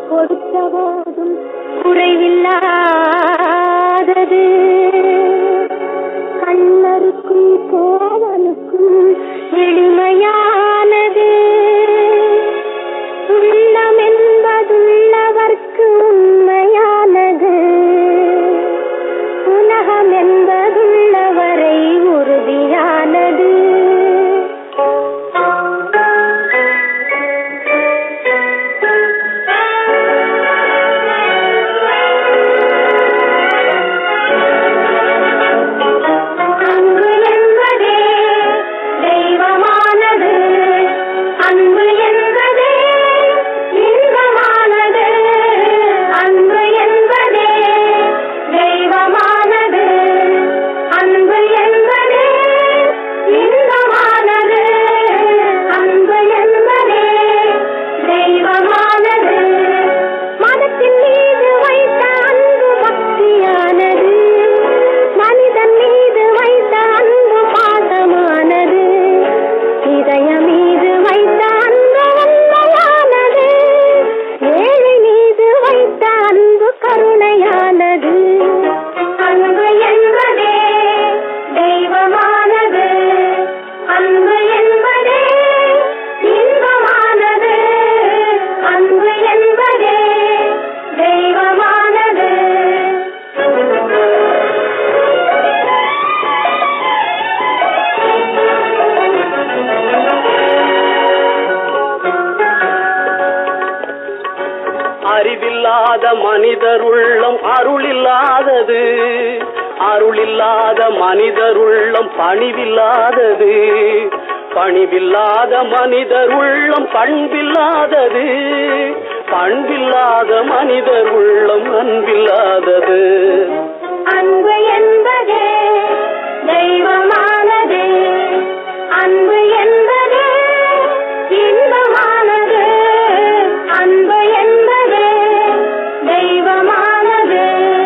கொடுத்த போதும் குறைவில்லாதது கண்ணருக்கும் கோவனுக்கும் எளிமையானது உள்ளம் என்பதுள்ளவர்க்கு உண்மையானது உலகம் என்பதுள்ளவரை உறுதியானது அன்பு என்பதே தெய்வமானது அன்பு என்பதே இன்பமானது அன்பு என்பதே தெய்வமானது அன்பு என்பதே இன்பமானது அன்பு என்பதே தெய்வமானது மனத்தின் மீது வைத்த அன்பு பக்தியானது மனிதன் மீது வைத்த அன்பு பாசமானது இதயம் மீது வைத்த அன்பு உண்மையானது ஏழை மீது வைத்த அன்பு கருணையானது அன்பு என்பதே தெய்வமானது அன்பு என்பதே இன்பமானது அன்பு என்பதே தெய்வமானது அறிவில்லாத மனிதர் உள்ளம் அருளில்லாதது அருளில்லாத மனிதர் உள்ளம் பணிவில்லாதது பணிவில்லாத மனிதர் உள்ளம் பண்பில்லாதது பண்பில்லாத மனிதர் உள்ளம் அன்பில்லாதது அன்பு என்பதே தெய்வமானது அன்பு என்பதே இன்பமானது அன்பு என்பதே தெய்வமானது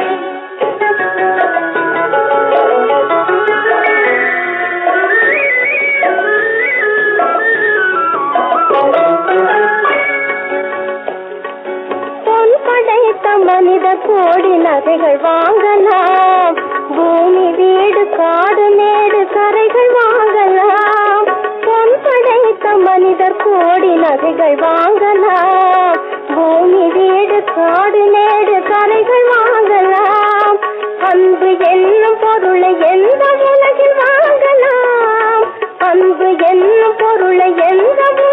பொன் படைத்த மனித கோடி நகைகள் வாங்கலாம் பூமி வீடு காடு மேடு கரைகள் வாங்கலாம் பொன் படைத்த மனிதர் கோடி நகைகள் வாங்கலாம் பூமி வீடு காடு மேடு கரைகள் வாங்கலாம் அன்பு என்னும் பொருளை எந்த உலகில் வாங்கலாம் அன்பு என்னும் பொருளை எந்த